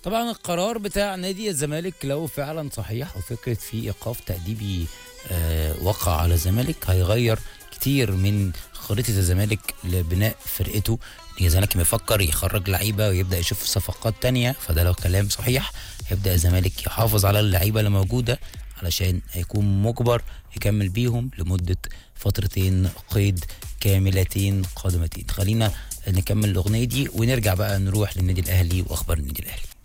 طبعا القرار بتاع نادي الزمالك لو فعلا صحيح وفكره في ايقاف تاديبي آه وقع على الزمالك هيغير كتير من خريطه الزمالك لبناء فرقته الزمالك بيفكر يخرج لعيبه ويبدا يشوف صفقات تانية فده لو كلام صحيح هيبدا الزمالك يحافظ على اللعيبه اللي موجوده علشان هيكون مجبر يكمل بيهم لمده فترتين قيد كاملتين قادمتين خلينا نكمل الاغنيه دي ونرجع بقى نروح للنادي الاهلي واخبار النادي الاهلي